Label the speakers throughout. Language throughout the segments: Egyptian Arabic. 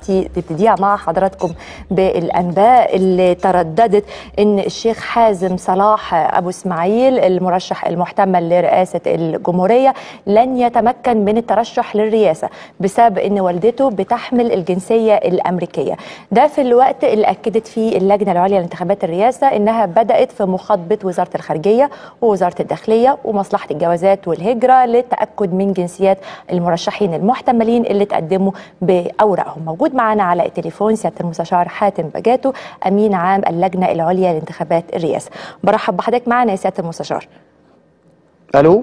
Speaker 1: نبتدي نبتديها مع حضراتكم بالانباء اللي ترددت ان الشيخ حازم صلاح ابو اسماعيل المرشح المحتمل لرئاسه الجمهوريه لن يتمكن من الترشح للرئاسه بسبب ان والدته بتحمل الجنسيه الامريكيه ده في الوقت اللي اكدت فيه اللجنه العليا لانتخابات الرئاسه انها بدات في مخاطبه وزاره الخارجيه ووزاره الداخليه ومصلحه الجوازات والهجره للتاكد من جنسيات المرشحين المحتملين اللي تقدموا باوراقهم موجود معنا على التليفون سياده المستشار حاتم بجاتو امين عام اللجنه العليا لانتخابات الرئاسه برحب بحضرتك معنا يا سياده المستشار
Speaker 2: الو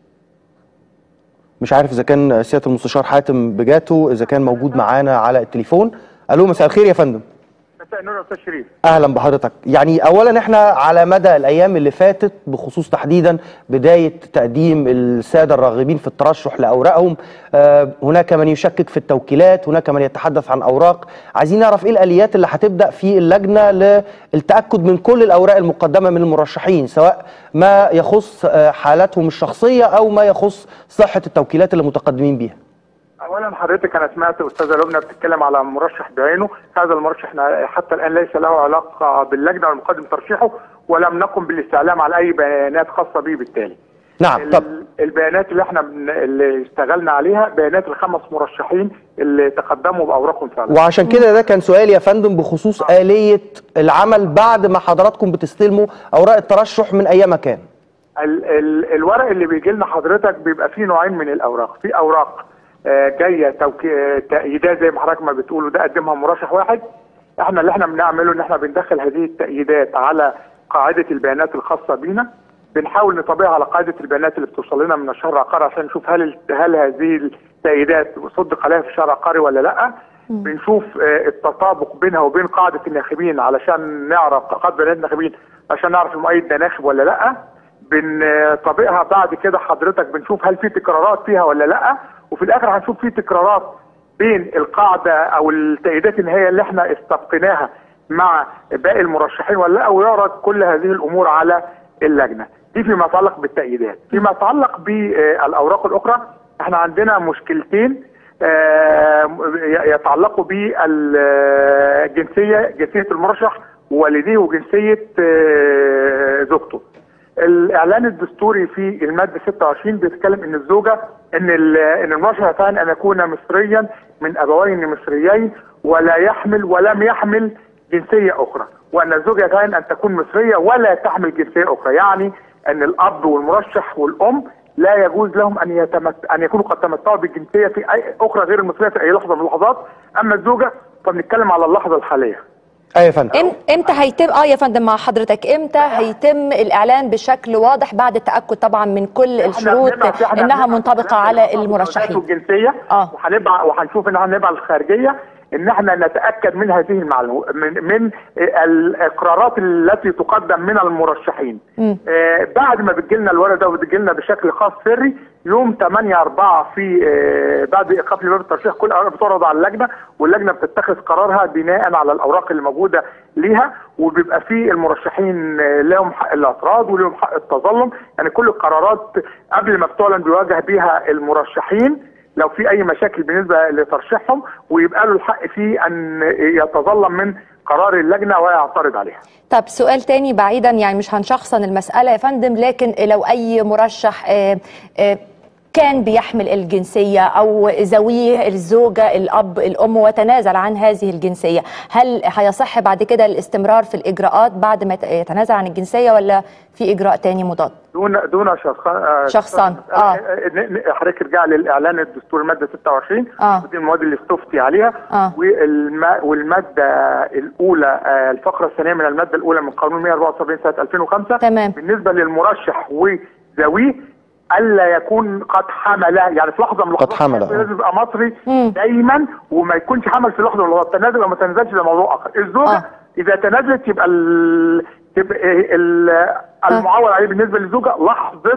Speaker 2: مش عارف اذا كان سياده المستشار حاتم بجاتو اذا كان موجود معانا على التليفون الو مساء الخير يا فندم
Speaker 3: مساء النور يا استاذ شريف
Speaker 2: اهلا بحضرتك يعني اولا احنا على مدى الايام اللي فاتت بخصوص تحديدا بدايه تقديم الساده الراغبين في الترشح لاوراقهم آه هناك من يشكك في التوكيلات هناك من يتحدث عن اوراق عايزين نعرف ايه الاليات اللي هتبدا في اللجنه للتاكد من كل الاوراق المقدمه من المرشحين سواء ما يخص آه حالاتهم الشخصيه او ما يخص صحه التوكيلات اللي متقدمين بيها
Speaker 3: اولا حضرتك انا سمعت استاذه لبنى بتتكلم على مرشح بعينه هذا المرشح حتى الان ليس له علاقه باللجنه والمقدم ترشيحه ولم نقم بالاستعلام على اي بيانات خاصه به بالتالي
Speaker 2: نعم طب
Speaker 3: البيانات اللي احنا من اللي اشتغلنا عليها بيانات الخمس مرشحين اللي تقدموا باوراقهم فعلا
Speaker 2: وعشان كده ده كان سؤالي يا فندم بخصوص آلية العمل بعد ما حضراتكم بتستلموا اوراق الترشح من اي مكان
Speaker 3: ال ال الورق اللي بيجي لنا حضرتك بيبقى فيه نوعين من الاوراق في اوراق جايه توكي... تأييدات زي ما حضرتك ما بتقولوا ده قدمها مرشح واحد احنا اللي احنا بنعمله ان احنا بندخل هذه التأييدات على قاعده البيانات الخاصه بينا بنحاول نطبقها على قاعده البيانات اللي بتوصل لنا من الشهر العقاري عشان نشوف هل هل هذه التأييدات صدق عليها في الشهر العقاري ولا لا بنشوف التطابق بينها وبين قاعده الناخبين علشان نعرف قاعده بيانات الناخبين عشان نعرف المؤيد ده ناخب ولا لا بنطبقها بعد كده حضرتك بنشوف هل في تكرارات فيها ولا لا وفي الاخر هنشوف في تكرارات بين القاعده او التأييدات النهائيه اللي احنا استبقيناها مع باقي المرشحين ولا لا ويعرض كل هذه الامور على اللجنه دي فيما يتعلق بالتأييدات فيما يتعلق بالاوراق الاخرى احنا عندنا مشكلتين يتعلقوا بالجنسيه جنسيه المرشح ووالديه وجنسيه زوجته الاعلان الدستوري في الماده 26 بيتكلم ان الزوجه ان ان المرشح يتعين ان يكون مصريا من ابوين مصريين ولا يحمل ولم يحمل جنسيه اخرى وان الزوجه يتعين ان تكون مصريه ولا تحمل جنسيه اخرى يعني ان الاب والمرشح والام لا يجوز لهم ان يتمت... ان يكونوا قد تمتعوا بالجنسيه في اي اخرى غير المصريه في اي لحظه من اللحظات اما الزوجه فبنتكلم على اللحظه الحاليه
Speaker 2: ايوه يا فندم
Speaker 1: امتى هيتم اه يا فندم مع حضرتك امتى هيتم الاعلان بشكل واضح بعد التاكد طبعا من كل الشروط انها منطبقه على المرشحين
Speaker 3: الجنسيه اه وهنبقى وهنشوف ان هنبقى الخارجيه ان احنا نتاكد من هذه المعلومات من من الاقرارات التي تقدم من المرشحين آه بعد ما بتجي لنا الورقه ده وبتجي لنا بشكل خاص سري يوم 8 4 في آه بعد ايقاف باب الترشيح كل الاوراق بتعرض على اللجنه واللجنه بتتخذ قرارها بناء على الاوراق اللي موجوده ليها وبيبقى في المرشحين لهم حق الاعتراض ولهم حق التظلم يعني كل القرارات قبل ما بتعلن بيواجه بيها المرشحين لو في اي مشاكل بالنسبه لترشيحهم ويبقى له الحق في ان يتظلم من قرار اللجنه ويعترض عليها.
Speaker 1: طب سؤال تاني بعيدا يعني مش هنشخصن المساله يا فندم لكن لو اي مرشح آآ آآ كان بيحمل الجنسية أو ذويه الزوجة الأب الأم وتنازل عن هذه الجنسية هل هيصح بعد كده الاستمرار في الإجراءات بعد ما يتنازل عن الجنسية ولا في إجراء تاني مضاد
Speaker 3: دون دون شخصان
Speaker 1: شخصان اه
Speaker 3: حضرتك ارجع للاعلان الدستوري الماده 26
Speaker 1: اه
Speaker 3: ودي المواد اللي استفتي عليها
Speaker 1: آه.
Speaker 3: والم... والماده الاولى الفقره الثانيه من الماده الاولى من قانون 174 سنه 2005
Speaker 1: تمام
Speaker 3: بالنسبه للمرشح وذويه الا يكون قد حمل يعني في لحظه من
Speaker 2: قد حمل
Speaker 3: لازم يبقى مصري
Speaker 1: مم.
Speaker 3: دايما وما يكونش حمل في لحظه من اللحظات تنازل او ما تنازلش ده موضوع اخر الزوجه
Speaker 1: آه.
Speaker 3: اذا تنازلت يبقى ال... تبقى ال... المعول عليه بالنسبه للزوجه لحظه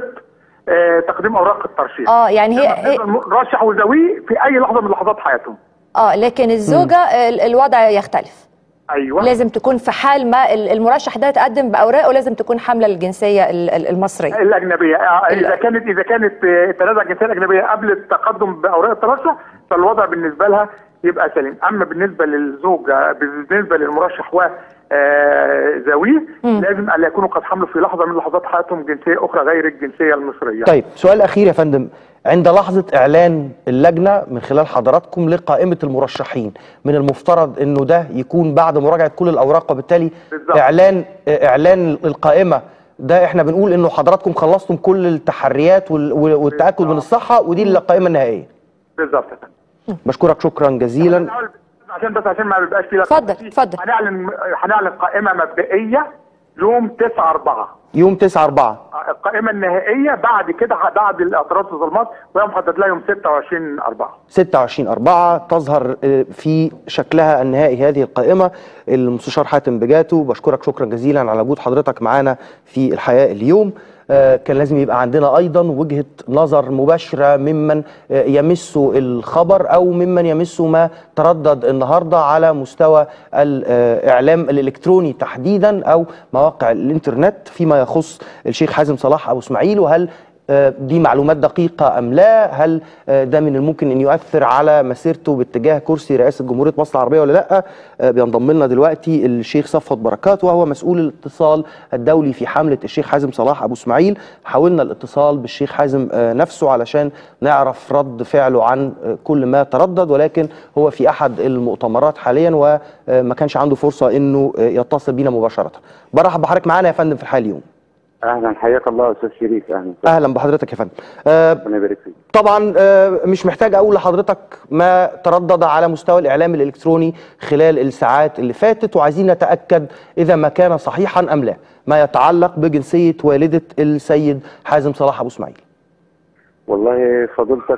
Speaker 3: آه تقديم اوراق الترشيح
Speaker 1: اه يعني هي, هي
Speaker 3: رشح وذويه في اي لحظه من لحظات حياتهم
Speaker 1: اه لكن الزوجة ال- الوضع يختلف
Speaker 3: ايوه
Speaker 1: لازم تكون في حال ما ال- المرشح ده يتقدم بأوراقه لازم تكون حاملة الجنسية ال- ال- المصرية
Speaker 3: الاجنبيه آه،
Speaker 1: ال-
Speaker 3: اذا كانت اذا كانت آه، تنازع الجنسيه الاجنبيه قبل التقدم باوراق الترشح فالوضع بالنسبه لها يبقى سليم اما بالنسبه للزوجه بالنسبه للمرشح و آه، ذويه لازم الا يكونوا قد حملوا في لحظه من لحظات حياتهم جنسيه اخرى غير الجنسيه المصريه
Speaker 2: طيب سؤال اخير يا فندم عند لحظه اعلان اللجنه من خلال حضراتكم لقائمه المرشحين من المفترض انه ده يكون بعد مراجعه كل الاوراق وبالتالي
Speaker 3: بالظبط.
Speaker 2: اعلان اعلان القائمه ده احنا بنقول انه حضراتكم خلصتم كل التحريات وال- والتاكد من الصحه ودي القائمه النهائيه
Speaker 3: بالظبط يا فندم.
Speaker 2: بشكرك شكرا جزيلا
Speaker 3: عشان بس عشان ما بيبقاش في
Speaker 1: اتفضل، اتفضل.
Speaker 3: هنعلن هنعلن قائمه مبدئيه يوم 9 4
Speaker 2: يوم 9 4
Speaker 3: القائمه النهائيه بعد كده بعد الاعتراض والظلمات وهي محدد لها يوم 26 4
Speaker 2: 26 4 تظهر آه، في شكلها النهائي هذه القائمة المستشار حاتم بجاتو بشكرك شكرا جزيلا على وجود حضرتك معانا في الحياة اليوم آه، كان لازم يبقى عندنا أيضا وجهة نظر مباشرة ممن آه، يمس الخبر أو ممن يمس ما تردد النهاردة على مستوى الإعلام الإلكتروني تحديدا أو مواقع الإنترنت فيما يخص الشيخ حازم صلاح أبو إسماعيل وهل آه، دي معلومات دقيقة أم لا هل آه، ده من الممكن أن يؤثر على مسيرته باتجاه كرسي رئاسة جمهورية مصر العربية ولا لا آه، بينضم لنا دلوقتي الشيخ صفوت بركات وهو مسؤول الاتصال الدولي في حملة الشيخ حازم صلاح أبو إسماعيل حاولنا الاتصال بالشيخ حازم آه، نفسه علشان نعرف رد فعله عن آه، كل ما تردد ولكن هو في أحد المؤتمرات حاليا وما كانش عنده فرصة أنه آه، يتصل بينا مباشرة برحب بحضرتك معانا يا فندم في الحال اليوم
Speaker 4: اهلا حياك الله استاذ شريف اهلا
Speaker 2: أهلا بحضرتك يا فندم آه،
Speaker 4: ربنا يبارك فيك
Speaker 2: طبعا آه، مش محتاج اقول لحضرتك ما تردد على مستوى الاعلام الالكتروني خلال الساعات اللي فاتت وعايزين نتاكد اذا ما كان صحيحا ام لا ما يتعلق بجنسيه والده السيد حازم صلاح ابو اسماعيل
Speaker 4: والله فضيلتك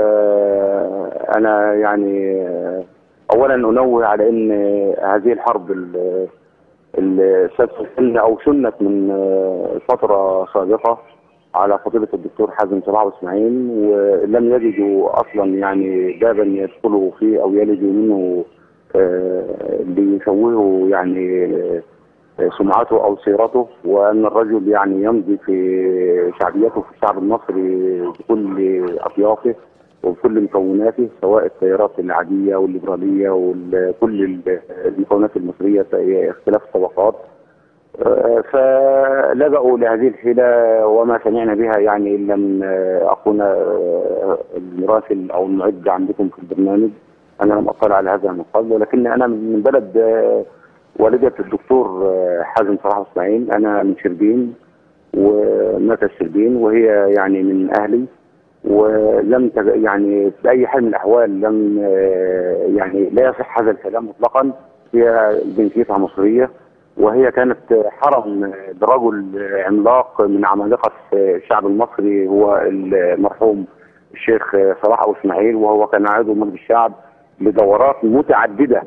Speaker 4: آه، انا يعني آه، اولا انوه على ان هذه الحرب ال- اللي سنة او سنت من آه، فتره سابقه على فضيله الدكتور حازم صلاح أبو اسماعيل ولم يجدوا اصلا يعني بابا يدخلوا فيه او يلجوا منه آه، ليسويه يعني آه، سمعته او سيرته وان الرجل يعني يمضي في شعبيته في الشعب المصري بكل اطيافه وبكل مكوناته سواء التيارات العاديه والليبراليه وكل المكونات المصريه اختلاف الطبقات آه، فلجأوا لهذه الحيلة وما سمعنا بها يعني إلا من آه، أخونا آه، المراسل أو المعد عندكم في البرنامج أنا لم أطلع على هذا من قبل ولكن أنا من بلد آه، والدة الدكتور آه، حازم صلاح إسماعيل أنا من شربين ومركز شربين وهي يعني من أهلي ولم تج- يعني بأي حال من الأحوال لم آه، يعني لا يصح هذا الكلام مطلقا هي جنسيتها مصرية وهي كانت حرم برجل عملاق من عمالقة الشعب المصري هو المرحوم الشيخ صلاح أبو إسماعيل وهو كان عضو مجلس الشعب لدورات متعددة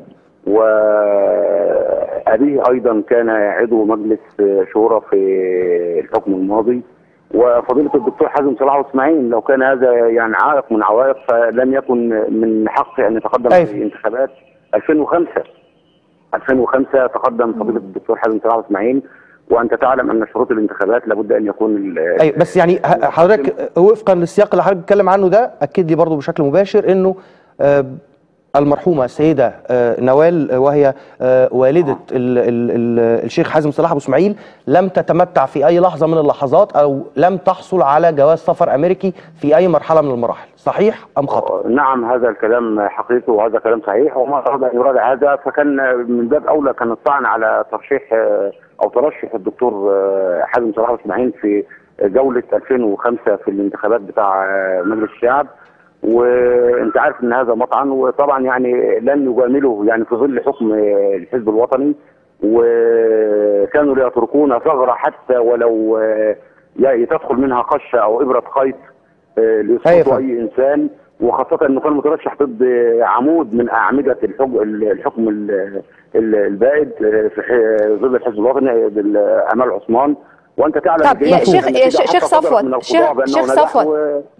Speaker 4: وأبيه أيضا كان عضو مجلس شورى في الحكم الماضي وفضيلة الدكتور حازم صلاح أبو إسماعيل لو كان هذا يعني عائق من عوائق فلم يكن من حقه أن يتقدم
Speaker 2: أيوة.
Speaker 4: في انتخابات 2005 2005 تقدم فضيلة الدكتور حازم صلاح أبو اسماعيل وانت تعلم ان شروط الانتخابات لابد ان يكون ال-
Speaker 2: ايوه بس يعني ه- حضرتك وفقا للسياق اللي حضرتك بتتكلم عنه ده اكد لي برضه بشكل مباشر انه آه، المرحومه السيده آه، نوال آه، وهي آه، والده ال ال ال الشيخ حازم صلاح ابو اسماعيل لم تتمتع في اي لحظه من اللحظات او لم تحصل على جواز سفر امريكي في اي مرحله من المراحل صحيح ام خطا
Speaker 4: نعم هذا الكلام حقيقي وهذا كلام صحيح وما اراد ان يراجع هذا فكان من باب اولى كان الطعن على ترشيح آه، او ترشح الدكتور آه، حازم صلاح أبو اسماعيل في جوله 2005 في الانتخابات بتاع آه، مجلس الشعب وانت عارف ان هذا مطعن وطبعا يعني لن يجامله يعني في ظل حكم آه، الحزب الوطني وكانوا لا يتركون ثغره حتى ولو آه، يعني تدخل منها قشه او ابره خيط آه،
Speaker 2: أيوة
Speaker 4: ليسقطوا
Speaker 2: فاهم.
Speaker 4: اي انسان وخاصه انه كان مترشح ضد عمود من اعمده الحكم الحكم ال- ال- البائد آه، في ح- ضد الحزب الوطني بال- امال عثمان وانت تعلم
Speaker 1: طب يا
Speaker 4: جيدا
Speaker 1: شيخ-
Speaker 4: أن
Speaker 1: يا
Speaker 4: إذا
Speaker 1: شيخ
Speaker 4: حتى صدرت
Speaker 1: صفوت،
Speaker 4: من القضاء
Speaker 1: شيخ-
Speaker 4: بأنه
Speaker 1: شيخ
Speaker 4: نجح
Speaker 1: صفوت.
Speaker 4: و-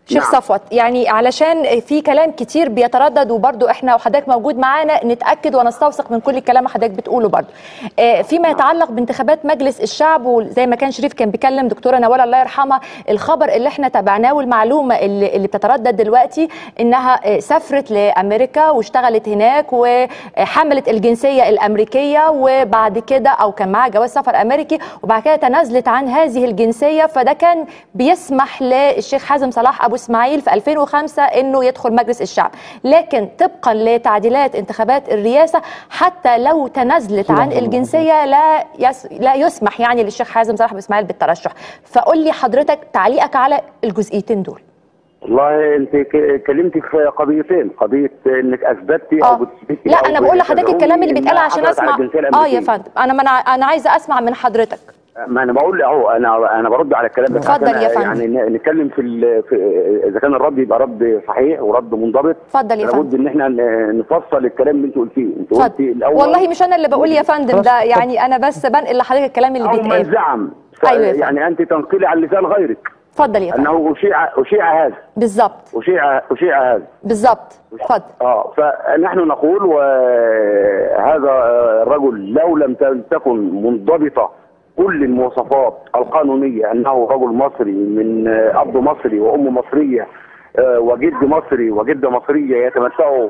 Speaker 1: شيخ
Speaker 4: نعم.
Speaker 1: صفوت يعني علشان في كلام كتير بيتردد وبرضو احنا وحضرتك موجود معانا نتاكد ونستوثق من كل الكلام اللي حضرتك بتقوله برضو آه، فيما يتعلق بانتخابات مجلس الشعب وزي ما كان شريف كان بيكلم دكتوره نوال الله يرحمها الخبر اللي احنا تابعناه والمعلومه اللي, اللي بتتردد دلوقتي انها آه، سافرت لامريكا واشتغلت هناك وحملت الجنسيه الامريكيه وبعد كده او كان معاها جواز سفر امريكي وبعد كده تنازلت عن هذه الجنسيه فده كان بيسمح للشيخ حازم صلاح ابو اسماعيل في 2005 انه يدخل مجلس الشعب لكن طبقا لتعديلات انتخابات الرئاسه حتى لو تنازلت عن الجنسيه لا يس لا يسمح يعني للشيخ حازم صلاح ابو اسماعيل بالترشح فقول لي حضرتك تعليقك على الجزئيتين دول
Speaker 4: والله انت ك- كلمتي في قضيتين قضيه انك اثبتي
Speaker 1: اه
Speaker 4: او بتثبتي
Speaker 1: لا
Speaker 4: أو
Speaker 1: انا بقول لحضرتك
Speaker 4: بتدعوي
Speaker 1: الكلام اللي بيتقال
Speaker 4: إنها
Speaker 1: عشان
Speaker 4: حصلت على
Speaker 1: اسمع
Speaker 4: الجنسية
Speaker 1: اه يا
Speaker 4: الأمريكية.
Speaker 1: فندم انا ما انا انا عايزه اسمع من حضرتك
Speaker 4: ما انا بقول اهو انا انا برد على الكلام بتاعك
Speaker 1: اتفضل
Speaker 4: أنا
Speaker 1: يا فندم.
Speaker 4: يعني ن- نتكلم في, ال- في اذا كان الرد يبقى رد صحيح ورد منضبط
Speaker 1: اتفضل يا
Speaker 4: لابد
Speaker 1: فندم
Speaker 4: ان احنا ن- نفصل الكلام اللي انت قلتيه انت قلتي
Speaker 1: اتفضل
Speaker 4: الاول
Speaker 1: والله مش انا اللي بقول يا فندم
Speaker 2: خلاص،
Speaker 1: ده يعني انا بس بنقل لحضرتك الكلام اللي
Speaker 4: او من
Speaker 1: بيتقال
Speaker 4: زعم ف-
Speaker 1: أيوة يا فندم.
Speaker 4: يعني انت تنقلي عن لسان غيرك
Speaker 1: اتفضل يا فندم
Speaker 4: انه اشيع اشيع هذا
Speaker 1: بالظبط
Speaker 4: اشيع اشيع هذا
Speaker 1: بالظبط اتفضل
Speaker 4: اه فنحن نقول وهذا الرجل لو لم تكن منضبطه كل المواصفات القانونيه انه رجل مصري من اب مصري وام مصريه آه، وجد مصري وجده مصريه يتمتعوا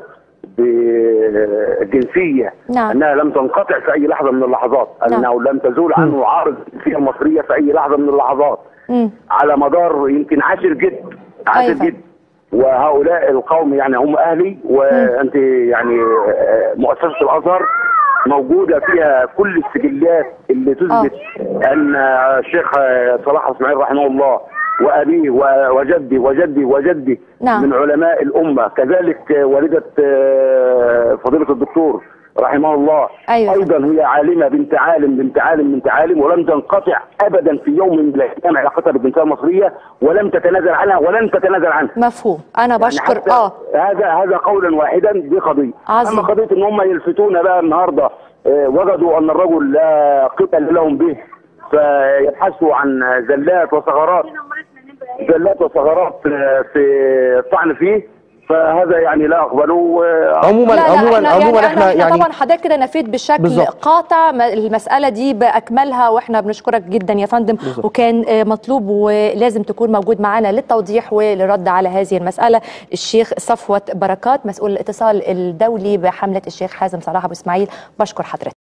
Speaker 4: بالجنسيه
Speaker 1: نعم.
Speaker 4: انها لم تنقطع في اي لحظه من اللحظات
Speaker 1: نعم.
Speaker 4: انه لم تزول عنه عارض الجنسيه المصريه في اي لحظه من اللحظات
Speaker 1: مم.
Speaker 4: على مدار يمكن عشر جد عشر
Speaker 1: أيوة.
Speaker 4: جد وهؤلاء القوم يعني هم اهلي وانت يعني آه، مؤسسه الازهر موجوده فيها كل السجلات اللي تثبت ان الشيخ آه، صلاح اسماعيل رحمه الله وابيه و- وجدي وجدي وجدي
Speaker 1: نعم.
Speaker 4: من علماء الامه كذلك آه، والده آه، فضيله الدكتور رحمه الله
Speaker 1: أيوة.
Speaker 4: ايضا هي عالمه بنت عالم بنت عالم بنت عالم ولم تنقطع ابدا في يوم من الايام علاقتها بالجنسيه المصريه ولم تتنازل عنها ولن تتنازل عنها
Speaker 1: مفهوم انا
Speaker 4: يعني
Speaker 1: بشكر
Speaker 4: حتى
Speaker 1: اه
Speaker 4: هذا هذا قولا واحدا دي قضيه
Speaker 1: عظيم.
Speaker 4: اما قضيه ان هم يلفتونا بقى النهارده آه، وجدوا ان الرجل لا قبل لهم به فيبحثوا عن زلات وثغرات زلات وثغرات آه، في الطعن فيه فهذا يعني لا اقبله آه،
Speaker 2: عموما
Speaker 1: لا لا
Speaker 2: عموما
Speaker 1: احنا
Speaker 2: عموما
Speaker 1: يعني
Speaker 2: احنا
Speaker 1: احنا
Speaker 2: يعني
Speaker 1: طبعا حضرتك كده نفيت بشكل
Speaker 2: بالظبط.
Speaker 1: قاطع م- المساله دي باكملها واحنا بنشكرك جدا يا فندم
Speaker 2: بالظبط.
Speaker 1: وكان آه، مطلوب ولازم تكون موجود معانا للتوضيح وللرد على هذه المساله الشيخ صفوت بركات مسؤول الاتصال الدولي بحمله الشيخ حازم صلاح ابو اسماعيل بشكر حضرتك